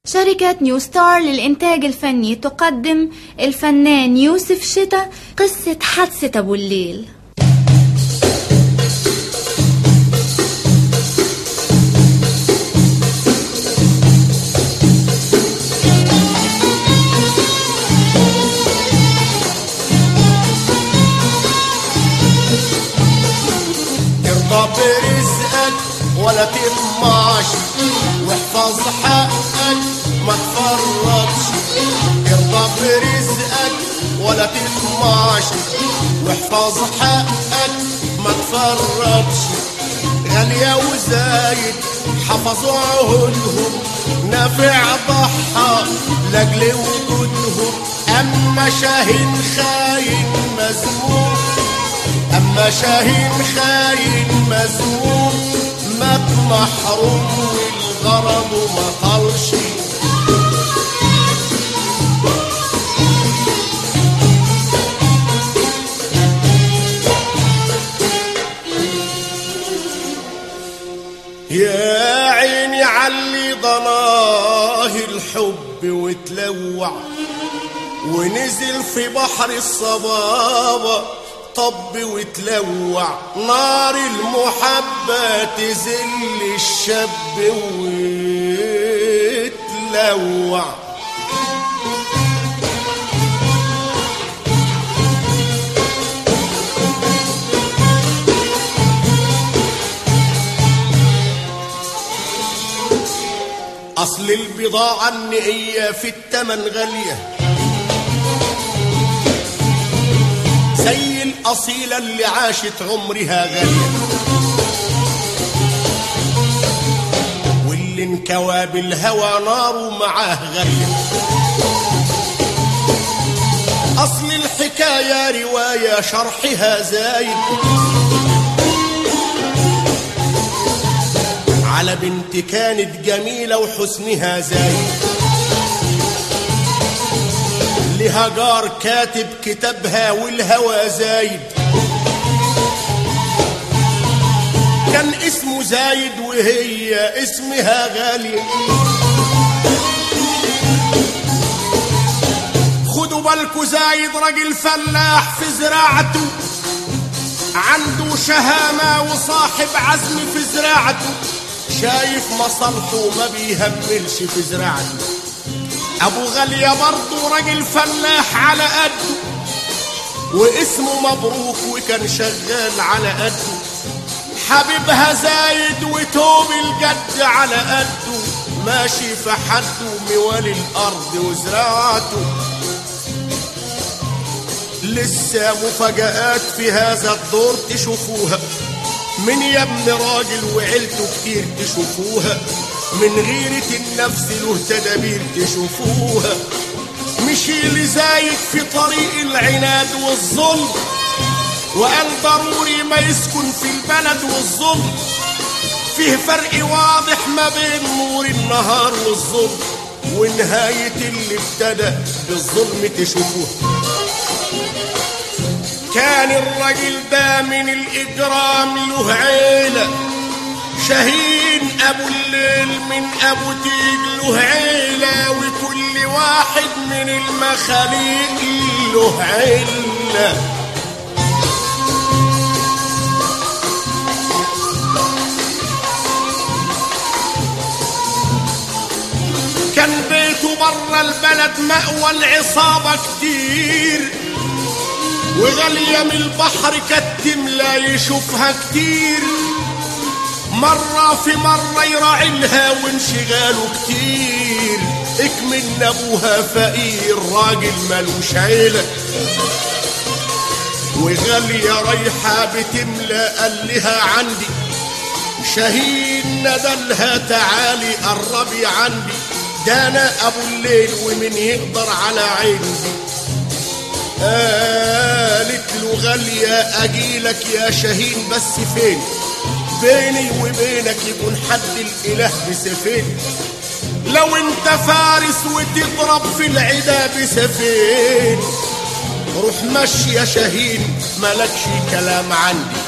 شركة نيو ستار للإنتاج الفني تقدم الفنان يوسف شتا قصة حادثة أبو الليل ارضى برزقك ولا تطمعش واحفظ حقك ما تفرطش ارضى برزقك ولا تطمعش واحفظ حقك ما تفرطش غالية وزايد حفظوا عهودهم نافع ضحى لاجل وجودهم اما شاهين خاين مذموم اما شاهين خاين مذموم مات محروم والغرض ما طلش يا عيني علي ضناه الحب وتلوع ونزل في بحر الصبابة طب وتلوع نار المحبة تزل الشاب وتلوع أصل البضاعة النقية في التمن غالية زي الأصيلة اللي عاشت عمرها غالية واللي انكوى بالهوى ناره معاه غالية أصل الحكاية رواية شرحها زايد على بنت كانت جميلة وحسنها زايد لها جار كاتب كتابها والهوى زايد كان اسمه زايد وهي اسمها غالية خدوا بالكوا زايد راجل فلاح في زراعته عنده شهامة وصاحب عزم في زراعته شايف مصالحه ما بيهملش في زراعته ابو غالية برضه راجل فلاح على قده واسمه مبروك وكان شغال على قده حبيبها زايد وتوب الجد على قده ماشي في حده موالي الارض وزراعته لسه مفاجآت في هذا الدور تشوفوها من يا ابن راجل وعيلته كتير تشوفوها من غيرة النفس له تدابير تشوفوها مشي لزايد في طريق العناد والظلم وقال ضروري ما يسكن في البلد والظلم فيه فرق واضح ما بين نور النهار والظلم ونهاية اللي ابتدى بالظلم تشوفوها كان الرجل ده من الإجرام له عيلة شهين أبو الليل من أبو تيج له عيلة وكل واحد من المخاليق له عيلة كان بيته برا البلد مأوى العصابة كتير وغالية من البحر كتم لا يشوفها كتير مرة في مرة يراعلها وانشغاله كتير اكمن ابوها فقير راجل ملوش عيلة وغالية رايحة بتملى قال لها عندي شهيد ندلها تعالي قربي عندي ده انا ابو الليل ومن يقدر على عيني قالت له غالية أجيلك يا شاهين بس فين بيني وبينك يكون حد الإله بسفين لو انت فارس وتضرب في العدا بسفين روح مشي يا شاهين ملكش كلام عندي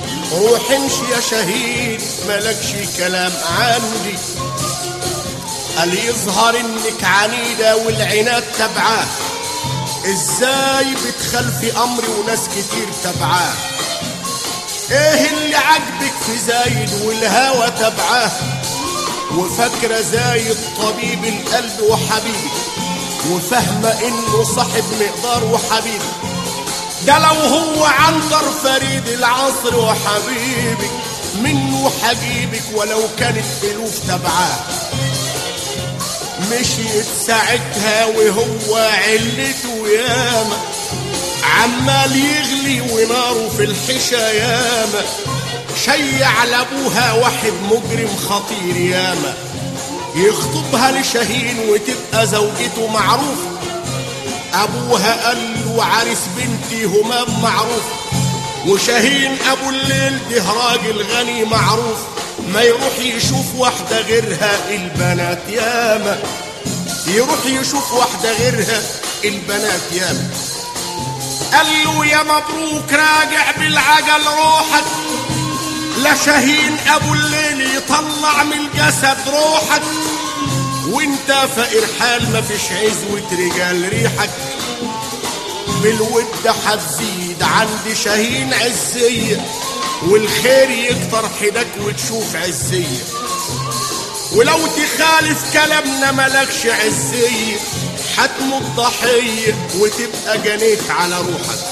روح امشي يا شهيد ملكش كلام عندي قال يظهر انك عنيدة والعناد تبعاه ازاي بتخلفي امري وناس كتير تبعاه ايه اللي عجبك في زايد والهوى تبعاه وفاكرة زايد طبيب القلب وحبيبي وفاهمة انه صاحب مقدار وحبيبي ده لو هو عنتر فريد العصر وحبيبي منه حجيبك ولو كانت ألوف تبعاه مشيت ساعتها وهو علته ياما عمال يغلي وناره في الحشا ياما شيع لابوها واحد مجرم خطير ياما يخطبها لشاهين وتبقى زوجته معروفة أبوها قال له عريس بنتي همام معروف وشاهين أبو الليل ده راجل غني معروف ما يروح يشوف واحدة غيرها البنات ياما يروح يشوف واحدة غيرها البنات ياما قال له يا مبروك راجع بالعجل روحك لا شاهين ابو الليل يطلع من الجسد روحك وانت فقير حال ما فيش عزوة رجال ريحك بالود هتزيد عند شاهين عزية والخير يكتر حدك وتشوف عزية ولو تخالف كلامنا ملكش عزية هتموت ضحية وتبقى جنيت على روحك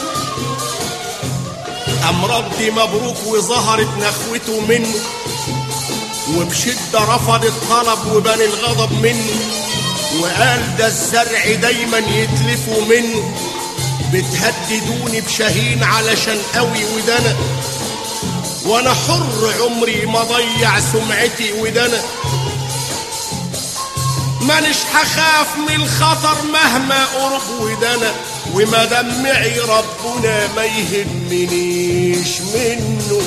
أم ردي مبروك وظهرت نخوته منه وبشدة رفض الطلب وبان الغضب منه وقال ده الزرع دايما يتلفوا منه بتهددوني بشهين علشان قوي ودنا وانا حر عمري ما ضيع سمعتي ودنا مانيش هخاف من الخطر مهما قرب ودنا وما دمعي ربنا ما يهمنيش منه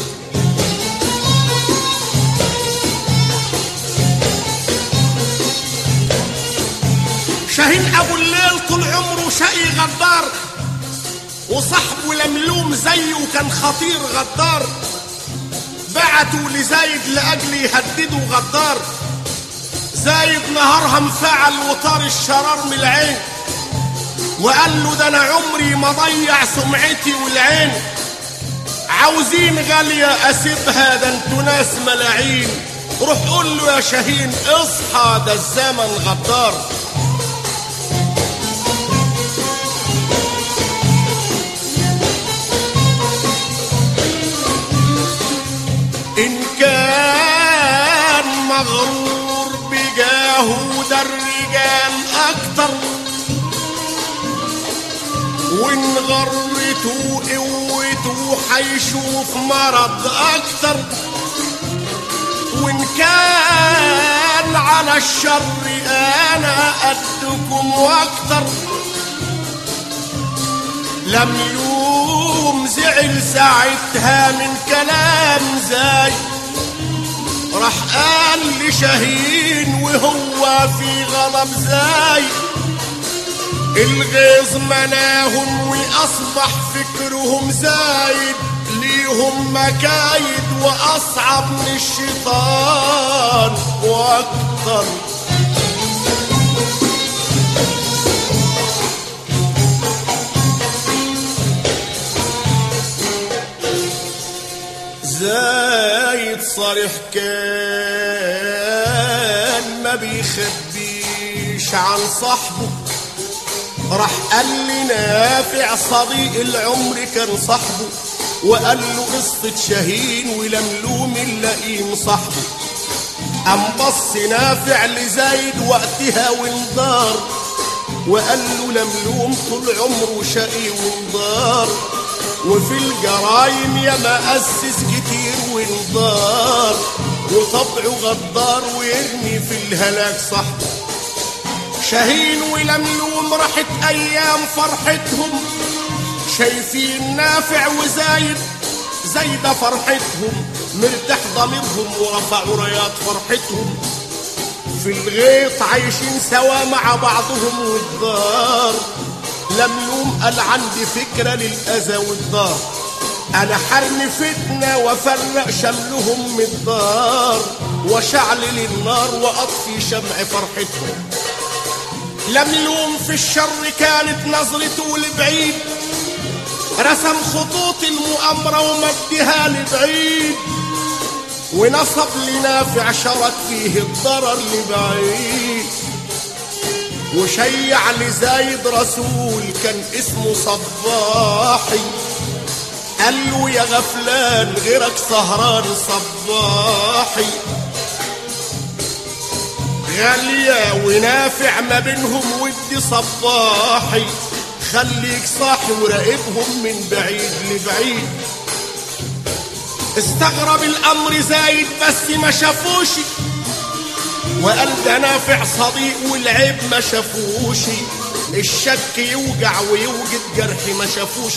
شاهين ابو الليل طول عمره شقي غدار وصاحبه لملوم زيه كان خطير غدار بعتوا لزايد لاجل يهددوا غدار زايد نهارها انفعل وطار الشرار من العين وقال له ده انا عمري ما ضيع سمعتي والعين عاوزين غالية اسيبها ده انتوا ناس ملاعين روح قول له يا شاهين اصحى ده الزمن غدار إن كان مغرور بجاهه ده الرجال أكتر وإن غرته قوته حيشوف مرض أكتر وإن كان على الشر أنا قدكم وأكتر لم يوم زعل ساعتها من كلام زي راح قال لشاهين وهو في غضب زي الغيظ مناهم واصبح فكرهم زايد ليهم مكايد واصعب من الشيطان واكتر زايد صريح كان ما بيخبيش عن صاحبه راح قال لي نافع صديق العمر كان صاحبه وقال له قصة شاهين ولملوم اللئيم صاحبه قام بص نافع لزايد وقتها وانضار وقال له لملوم طول عمره شقي وانضار وفي الجرايم يا مأسس كتير وانضار وطبعه غدار ويرمي في الهلاك صاحبه شاهين ولملوم راحت ايام فرحتهم شايفين نافع وزايد زايدة فرحتهم مرتاح ضميرهم ورفعوا رايات فرحتهم في الغيط عايشين سوا مع بعضهم والدار لملوم قال عندي فكرة للأذى والدار أنا حرمي فتنة وأفرق شملهم من الدار وشعلل النار وأطفي شمع فرحتهم لم يلوم في الشر كانت نظرته لبعيد رسم خطوط المؤامرة ومدها لبعيد ونصب لنافع شرك فيه الضرر لبعيد وشيع لزايد رسول كان اسمه صباحي قال له يا غفلان غيرك سهران صباحي غالية ونافع ما بينهم ودي صباحي خليك صاحي وراقبهم من بعيد لبعيد استغرب الامر زايد بس ما شافوش وقال ده نافع صديق والعيب ما شافوش الشك يوجع ويوجد جرح ما شافوش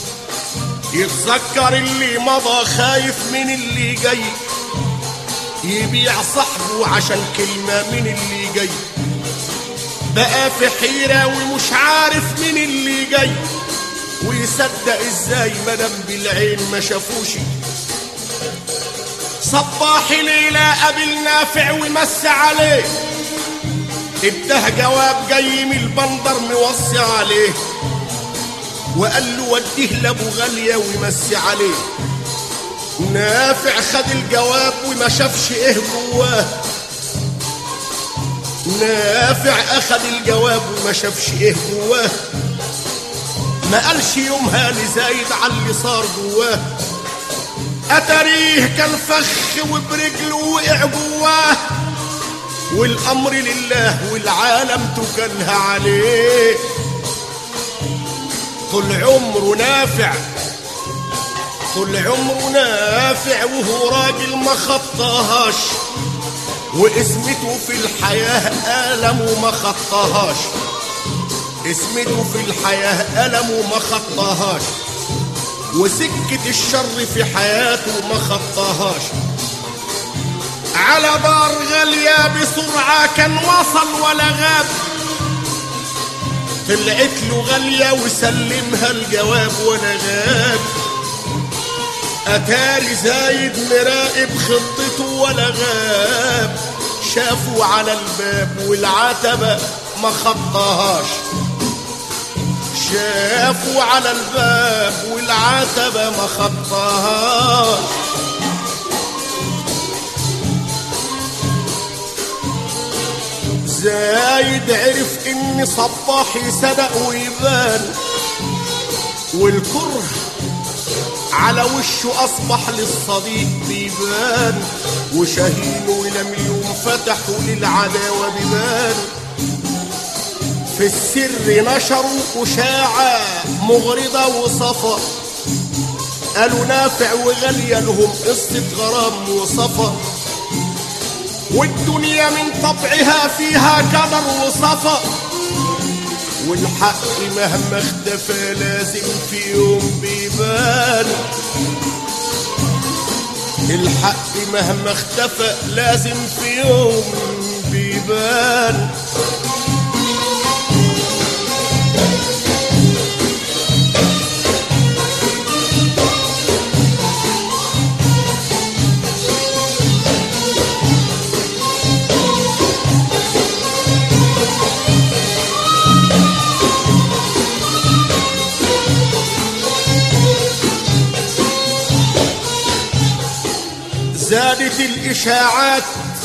يتذكر اللي مضى خايف من اللي جاي يبيع صاحبه عشان كلمة من اللي جاي بقى في حيرة ومش عارف من اللي جاي ويصدق ازاي مدام بالعين ما شافوش صباح ليلة قابل نافع ومس عليه اداه جواب جاي من البندر موصي عليه وقال له وديه لابو غالية ومسي عليه نافع خد الجواب وما شافش ايه جواه نافع اخد الجواب وما شافش ايه جواه ما قالش يومها لزايد على اللي صار جواه اتريه كان فخ وبرجله وقع جواه والامر لله والعالم تكلها عليه طول عمره نافع طول عمره نافع وهو راجل ما خطاهاش واسمته في الحياة ألم وما خطاهاش اسمته في الحياة ألم وما خطاهاش وسكة الشر في حياته ما خطاهاش على دار غالية بسرعة كان وصل ولا غاب طلعت له غالية وسلمها الجواب ولا غاب أتاري زايد مراقب خطته ولا غاب شافوا على الباب والعتبة ما خطاهاش شافوا على الباب والعتبة ما خطاهاش زايد عرف ان صباحي صدق ويبان والكره على وشه اصبح للصديق بيبان وشاهين ولم يوم فتحوا للعداوة بيبان في السر نشروا أشاعة مغرضة وصفا قالوا نافع وغالية لهم قصة غرام وصفا والدنيا من طبعها فيها كدر وصفا والحق مهما اختفى لازم في يوم بيبان الحق مهما اختفى لازم في يوم بيبان زادت الإشاعات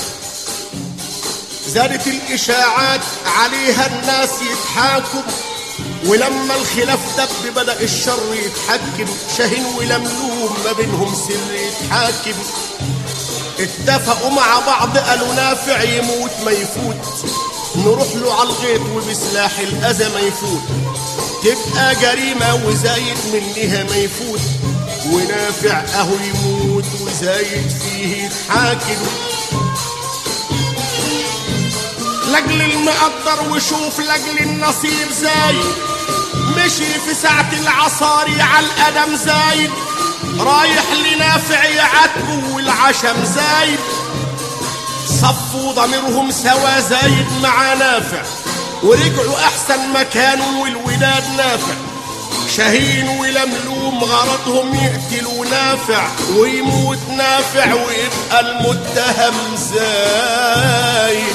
زادت الإشاعات عليها الناس يتحاكم ولما الخلاف دب بدأ الشر يتحكم شاهين ولملوم ما بينهم سر يتحاكم اتفقوا مع بعض قالوا نافع يموت ما يفوت نروح له على الغيط وبسلاح الأذى ما يفوت تبقى جريمة وزايد منها ما يفوت ونافع اهو يموت وزايد فيه يتحاكم لاجل المقدر وشوف لاجل النصيب زايد مشي في ساعة العصاري على القدم زايد رايح لنافع يعاتبه والعشم زايد صفوا ضميرهم سوا زايد مع نافع ورجعوا احسن مكان والوداد نافع شاهين ولملوم غرضهم يقتلوا نافع ويموت نافع ويبقى المتهم زايد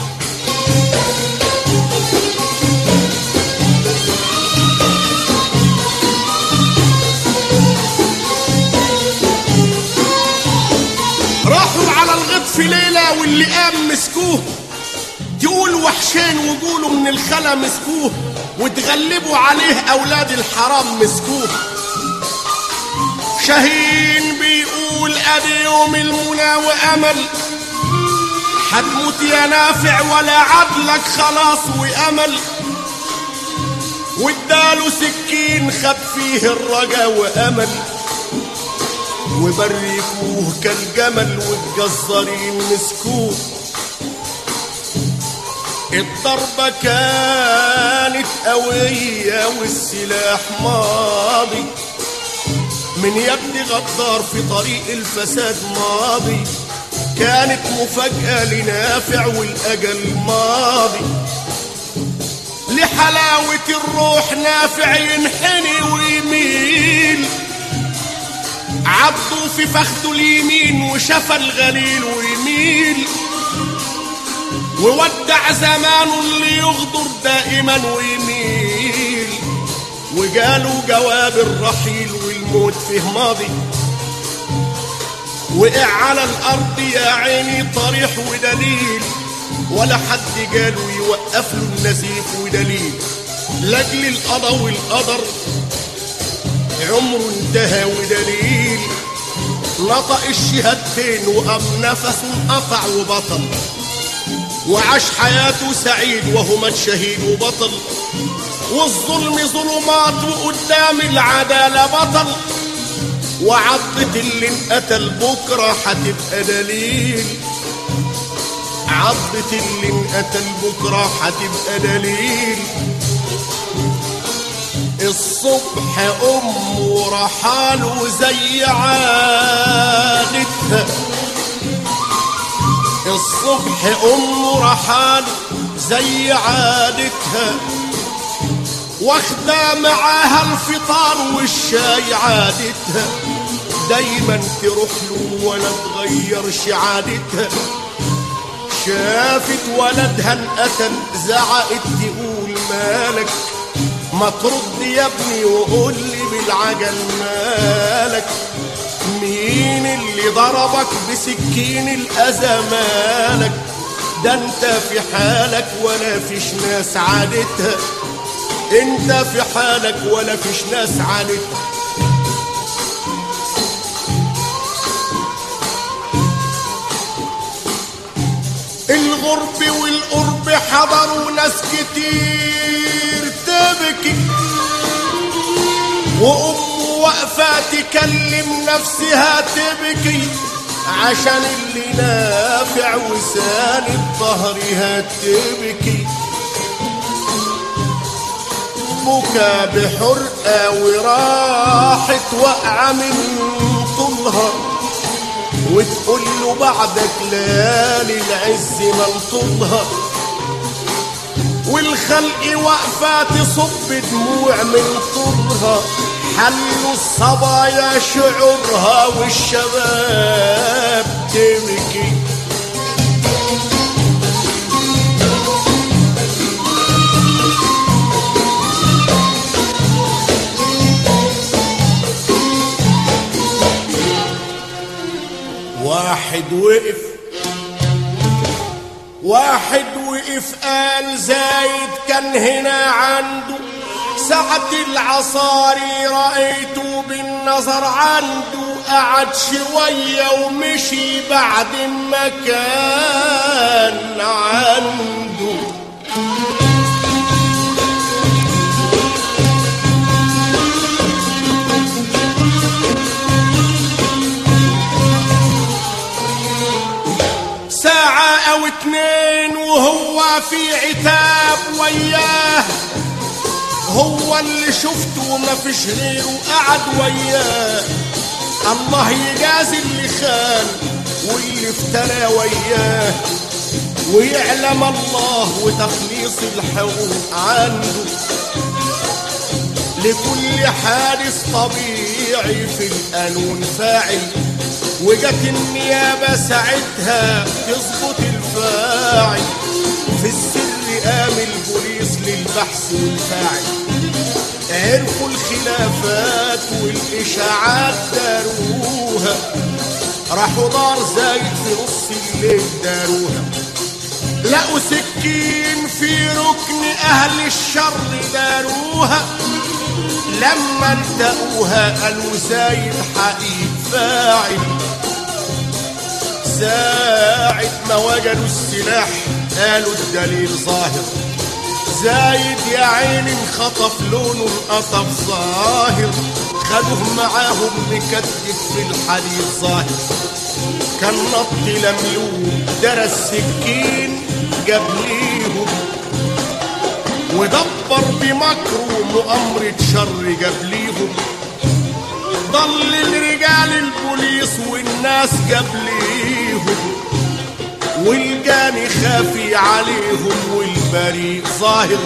راحوا على الغط في ليلة واللي قام مسكوه تقول وحشين وقولوا من الخلا مسكوه وتغلبوا عليه أولاد الحرام مسكوه شاهين بيقول أدي يوم المنى وأمل هتموت يا نافع ولا عدلك خلاص وأمل واداله سكين خد فيه الرجا وأمل وبركوه كالجمل والجزارين مسكوه الضربة كانت قوية والسلاح ماضي من يد غدار في طريق الفساد ماضي كانت مفاجأة لنافع والأجل ماضي لحلاوة الروح نافع ينحني ويميل عضه في فخده اليمين وشفى الغليل ويميل وودع زمانه اللي يغدر دائما ويميل وجاله جواب الرحيل والموت فيه ماضي وقع على الارض يا عيني طريح ودليل ولا حد جاله يوقف له النزيف ودليل لاجل القضا والقدر عمره انتهى ودليل نطق الشهادتين وقام نفسه انقطع وبطل وعاش حياته سعيد وهو مات شهيد وبطل والظلم ظلمات وقدام العدالة بطل وعضة اللي انقتل بكرة هتبقى دليل عضة اللي انقتل بكرة هتبقى دليل الصبح أمه رحاله زي عادتها الصبح أمه رحاله زي عادتها واخدة معاها الفطار والشاي عادتها دايما تروح له ولا تغيرش عادتها شافت ولدها انقتل زعقت تقول مالك ما ترد يا ابني وقول لي بالعجل مالك مين اللي ضربك بسكين الأذى مالك ده انت في حالك ولا فيش ناس عادتها انت في حالك ولا فيش ناس عادتها الغرب والقرب حضروا ناس كتير تبكي وأم واقفة تكلم نفسها تبكي عشان اللي نافع وساند ظهرها تبكي بكى بحرقة وراحت واقعة من طولها وتقول له بعدك ليالي العز ملطولها والخلق واقفة تصب دموع من طولها حلوا الصبايا شعورها والشباب تبكي واحد وقف واحد وقف قال زايد كان هنا عنده ساعة العصاري رأيته بالنظر عنده قعد شوية ومشي بعد ما كان عنده ساعة أو اتنين وهو في عتاب وياه هو اللي شفته ما فيش غيره قعد وياه الله يجازي اللي خان واللي افترى وياه ويعلم الله وتخليص الحقوق عنده لكل حادث طبيعي في القانون فاعل وجت النيابة ساعتها تظبط الفاعل في السر قام البوليس للبحث والفاعل عرفوا الخلافات والإشاعات داروها راحوا دار زايد في نص الليل داروها لقوا سكين في ركن أهل الشر داروها لما التقوها قالوا زايد حقيق فاعل ساعة ما وجدوا السلاح قالوا الدليل ظاهر زايد يا عيني انخطف لونه انقطف ظاهر خدوه معاهم مكتف في الحديد ظاهر كان نط لملوم درس سكين جاب ليهم ودبر بمكر ومؤامرة شر جاب ليهم ضل الرجال البوليس والناس جاب ليهم والجاني خافي عليهم والبريء ظاهر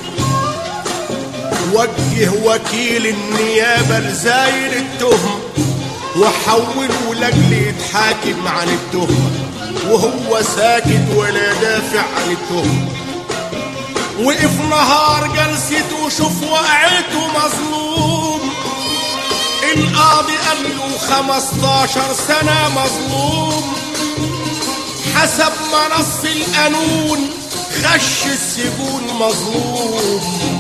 وجه وكيل النيابة لزايد التهم وحوله لاجل يتحاكم عن التهمة وهو ساكت ولا دافع عن التهمة وقف نهار جلسته وشوف وقعته مظلوم القاضي قال له خمستاشر سنة مظلوم حسب ما نص القانون خش السجون مظلوم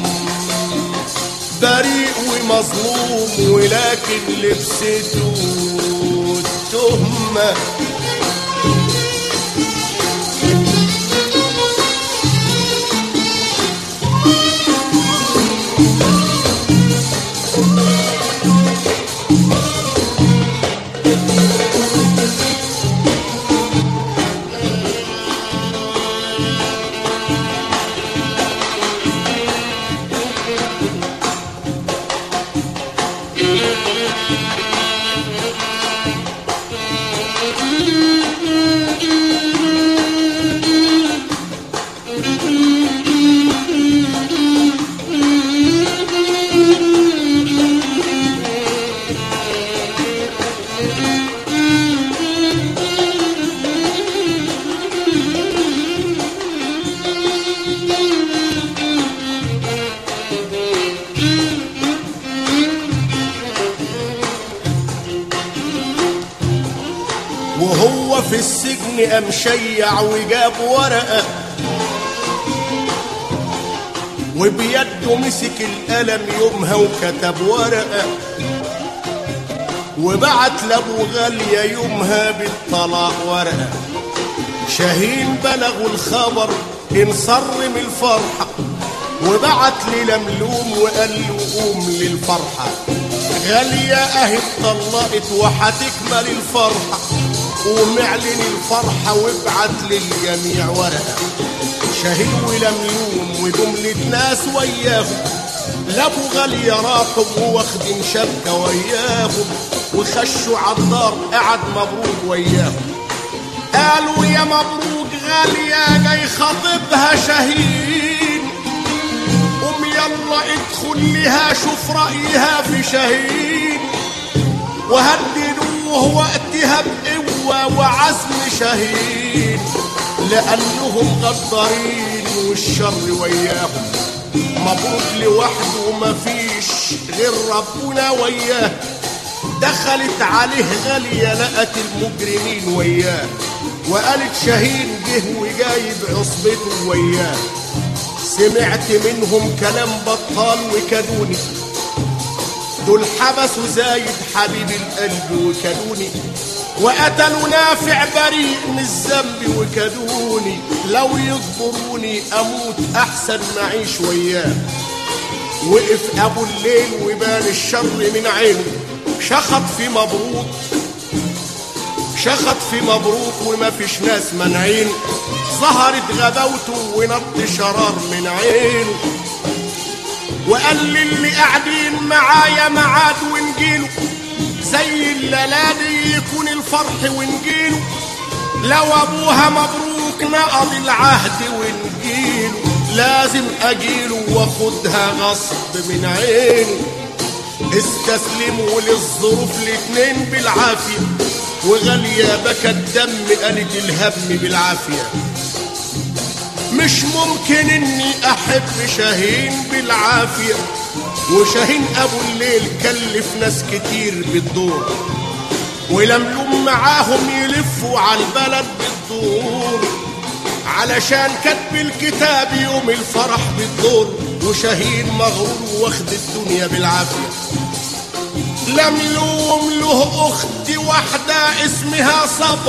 بريء ومظلوم ولكن لبسته التهمة وهو في السجن قام شيع وجاب ورقة وبيده مسك القلم يومها وكتب ورقة وبعت لابو غالية يومها بالطلاق ورقة شاهين بلغوا الخبر انصرم الفرحة وبعت للملوم وقال له قوم للفرحة غالية اهي اتطلقت وهتكمل الفرحة قوم اعلن الفرحة وابعت للجميع ورقة شاهين ولملوم وجملة ناس وياهم لابو غالية راحوا وواخدين شبكة وياهم وخشوا عالدار قعد مبروك وياهم قالوا يا مبروك غالية جاي خاطبها شاهين قوم يلا ادخل لها شوف رأيها في شاهين وهددوه وقتها بقوة وعزم شاهين لأنهم غدارين والشر وياهم مبروك لوحده ومفيش غير ربنا وياه دخلت عليه غالية لقت المجرمين وياه وقالت شاهين جه وجايب عصبته وياه سمعت منهم كلام بطال وكدوني دول حبسوا زايد حبيب القلب وكدوني وقتلوا نافع بريء من الذنب وكدوني لو يجبروني اموت احسن ما اعيش وياه وقف ابو الليل وبان الشر من عينه شخط في مبروك شخط في مبروك وما فيش ناس منعين ظهرت غباوته ونط شرار من عينه وقال للي قاعدين معايا معاد ونجيله زي الليالي يكون الفرح ونجيله لو ابوها مبروك نقض العهد ونجيله لازم اجيله واخدها غصب من عيني استسلموا للظروف الاتنين بالعافية وغالية بكى الدم قالت الهم بالعافية مش ممكن اني احب شاهين بالعافية وشاهين ابو الليل كلف ناس كتير بالدور ولملوم معاهم يلفوا على البلد بالدور علشان كتب الكتاب يوم الفرح بالدور وشاهين مغرور واخد الدنيا بالعافية لملوم له اخت واحدة اسمها صبر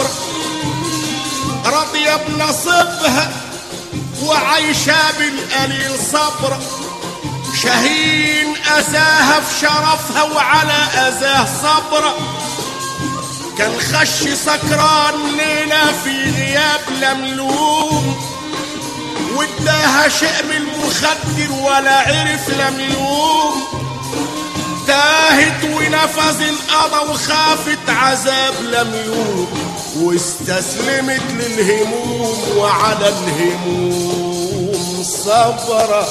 راضية بنصيبها وعايشة بالقليل صبر شاهين أذاها في شرفها وعلى أذاه صبر كان خش سكران ليلة في غياب لملوم واداها شيء من المخدر ولا عرف لملوم تاهت ونفذ القضا وخافت عذاب لملوم واستسلمت للهموم وعلى الهموم صبرت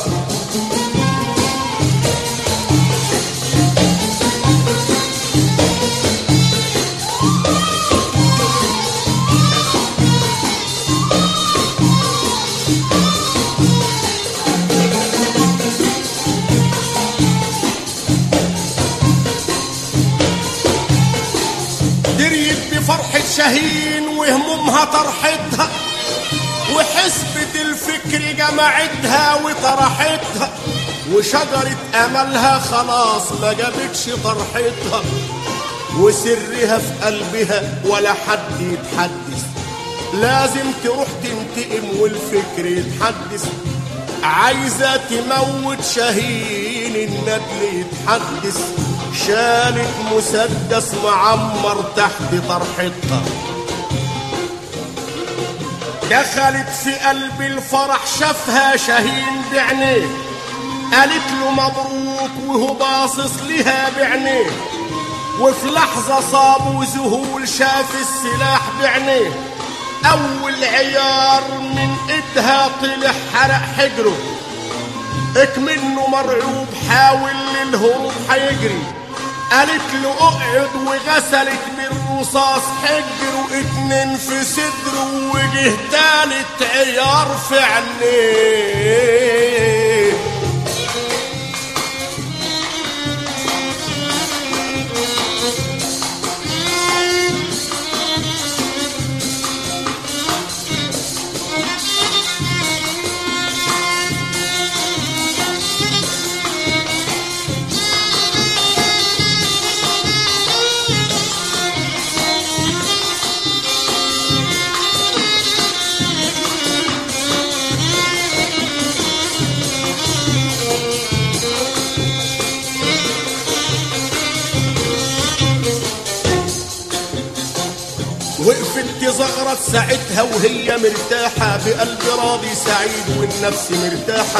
دريت بفرحة شاهين وهمومها طرحتها وحسبة الفكر جمعتها وطرحتها وشجرة أملها خلاص ما جابتش طرحتها وسرها في قلبها ولا حد يتحدث لازم تروح تنتقم والفكر يتحدث عايزة تموت شاهين الندل يتحدث شالت مسدس معمر تحت طرحتها دخلت في قلب الفرح شافها شاهين بعينيه قالت له مبروك وهو باصص لها بعينيه وفي لحظة صابه ذهول شاف السلاح بعينيه أول عيار من إيدها طلع حرق حجره اكمنه مرعوب حاول للهروب حيجري قالت له اقعد وغسلت بالرصاص حجره اتنين في صدره وجه تالت عيار في عينيه وقفت تزغرت ساعتها وهي مرتاحة بقلب راضي سعيد والنفس مرتاحة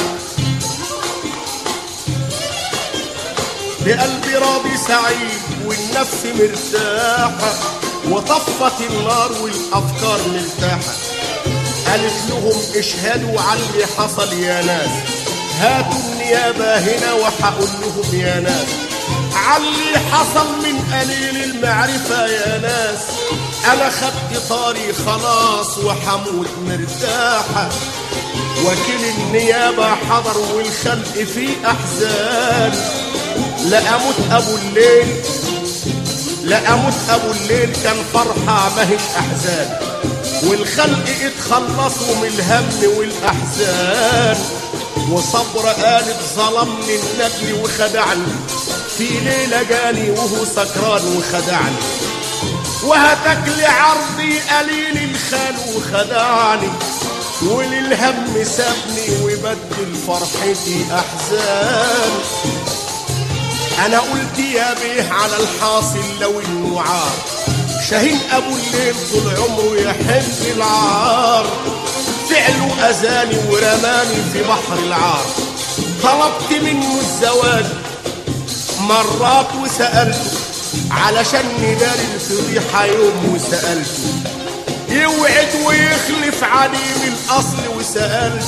بقلب راضي سعيد والنفس مرتاحة وطفت النار والأفكار مرتاحة قالت لهم اشهدوا على اللي حصل يا ناس هاتوا النيابة هنا وحقول لهم يا ناس علي حصل من قليل المعرفة يا ناس أنا خدت طاري خلاص وحموت مرتاحة وكيل النيابة حضر والخلق فيه أحزان لأموت أبو الليل لأموت أبو الليل كان فرحة ماهيش أحزان والخلق اتخلصوا من الهم والأحزان وصبر قالت ظلمني النجل وخدعني في ليلة جاني وهو سكران وخدعني وهتك لي عرضي قليل الخال وخدعني وللهم سابني وبدل فرحتي أحزان أنا قلت يا بيه على الحاصل لو إنه عار شاهين أبو الليل طول عمره يحب العار فعله أذاني ورماني في بحر العار طلبت منه الزواج مرات وسألته علشان نداري الفضيحة يوم وسألته يوعد ويخلف عليم الأصل وسألته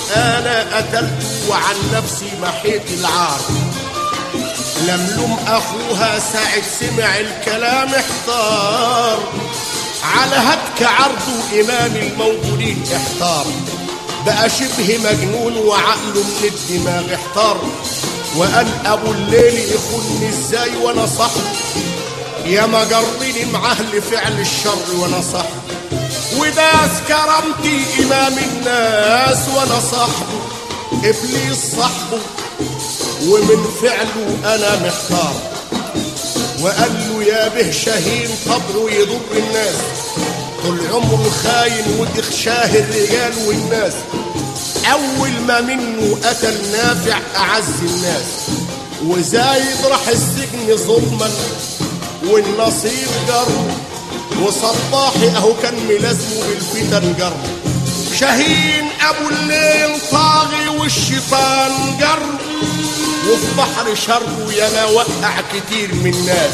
انا قتلت وعن نفسي محيت العار لملم اخوها ساعة سمع الكلام احتار على هتك عرضه امام الموجودين احتار بقى شبه مجنون وعقله من الدماغ احتار وقال ابو الليل يخوني ازاي وانا صاحبه يا ما جرني معاه لفعل الشر وانا صاحبه وداس كرامتي امام الناس وانا صاحبه ابليس صاحبه ومن فعله انا محتار وقال له يا به شهين طبعه يضر الناس طول عمره خاين ودخشاه الرجال والناس اول ما منه قتل نافع اعز الناس وزايد راح السجن ظلما والنصيب جر وصباحي اهو كان ملازمه بالفتن جر شهين ابو الليل طاغي والشيطان جر وفي بحر شره ياما وقع كتير من الناس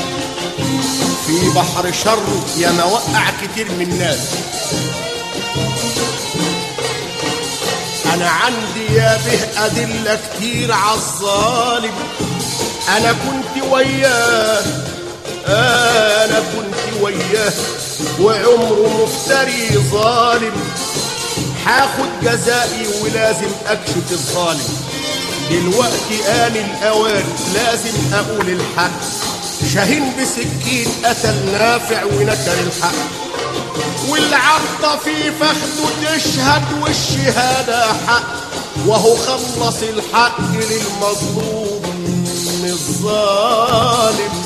في بحر شره ياما وقع كتير من الناس انا عندي يا به ادله كتير عالظالم انا كنت وياه انا كنت وياه وعمره مفتري ظالم هاخد جزائي ولازم اكشف الظالم دلوقتي آن الأوان لازم أقول الحق شاهين بسكين قتل نافع ونكر الحق والعرضة في فخده تشهد والشهادة حق وهو خلص الحق للمظلوم من الظالم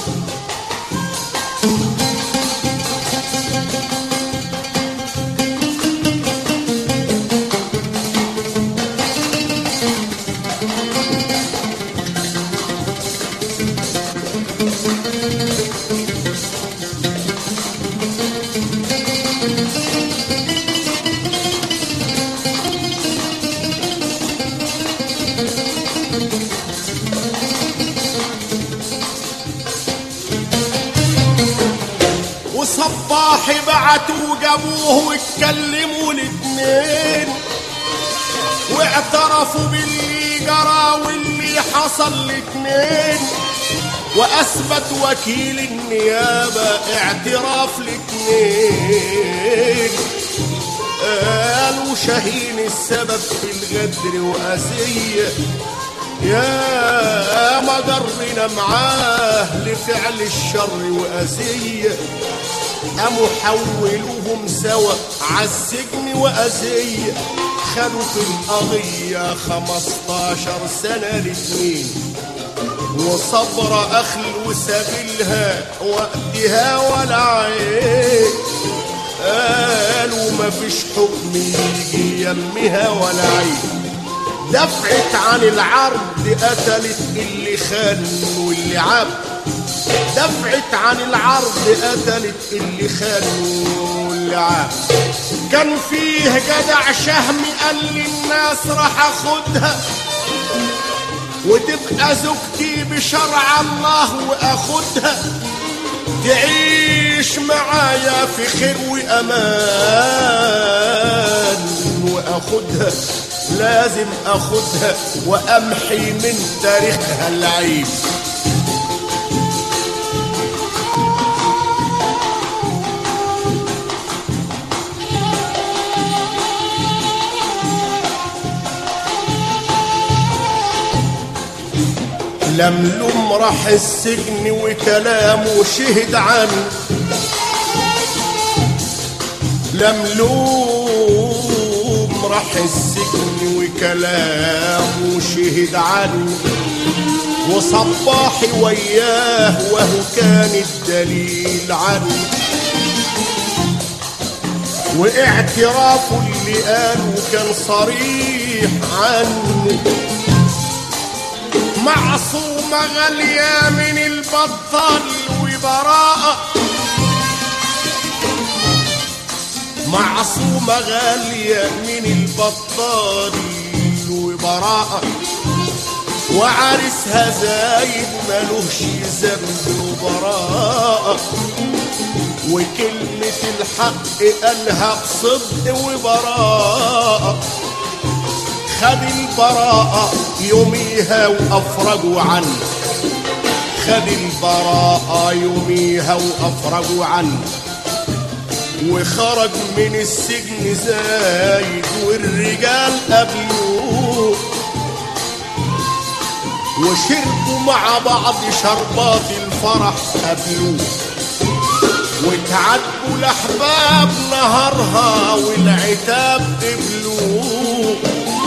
وصباحي بعتوا جابوه واتكلموا الاتنين واعترفوا باللي جرى واللي حصل الاتنين واثبت وكيل النيابه اعتراف الاتنين قالوا شاهين السبب في الغدر وأذية يا ما جرنا معاه لفعل الشر وأذية قاموا حولوهم سوا عالسجن وأذية خدوا في القضية خمستاشر سنة الاتنين وصبر أخل وسبيلها وقتها ولا عين قالوا ما فيش حكم يجي يمها ولا عين دفعت عن العرض قتلت اللي خان واللي عب دفعت عن العرض قتلت اللي خان واللي عب كان فيه جدع شهم قال للناس راح اخدها وتبقى زوجتي بشرع الله واخدها تعيش معايا في خير وامان واخدها لازم اخدها وامحي من تاريخها العيب لملم راح السجن وكلامه شهد عنه لملوم راح السجن وكلامه شهد عنه وصباحي وياه وهو كان الدليل عنه واعترافه اللي قاله كان صريح عنه معصومة غالية من البطل وبراءة معصومة غالية من البطال وبراءة وعرسها زايد ملوش ذنب وبراءة وكلمة الحق قالها بصدق وبراءة خد البراءة يوميها وأفرجوا عنه خد البراءة يوميها وأفرجوا عنه وخرج من السجن زايد والرجال قبلوه وشربوا مع بعض شربات الفرح قبلوه وتعاتبوا الأحباب نهارها والعتاب قبلوه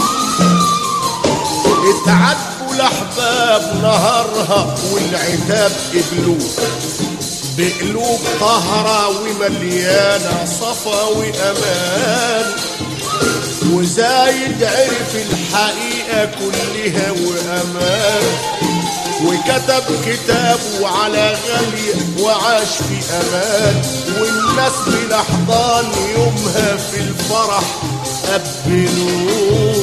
اتعاتبوا الأحباب نهارها والعتاب قبلوه بقلوب طهرة ومليانة صفا وأمان وزايد عرف الحقيقة كلها وأمان وكتب كتابه على غالية وعاش في أمان والناس بالأحضان يومها في الفرح قبلوه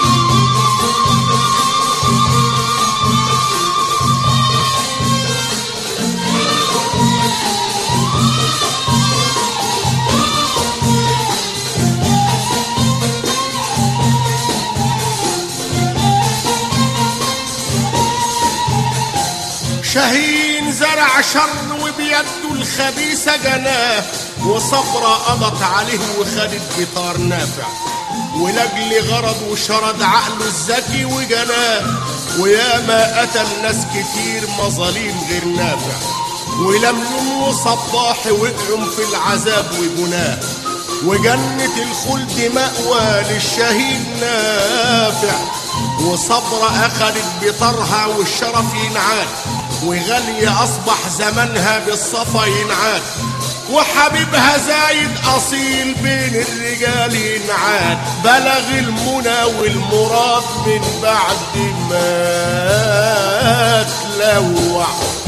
شهين زرع شر وبيده الخبيثة جناه وصبرة قضت عليه وخدت بطار نافع ولجل غرض وشرد عقله الذكي وجناه وياما قتل ناس كتير مظاليم غير نافع ولملم وصباح وقعهم في العذاب وبناه وجنة الخلد مأوى للشهيد نافع وصبرة أخذت بطرها والشرف ينعاد وغالية أصبح زمنها بالصفا ينعاد وحبيبها زايد أصيل بين الرجال ينعاد بلغ المنى والمراد من بعد ما تلوع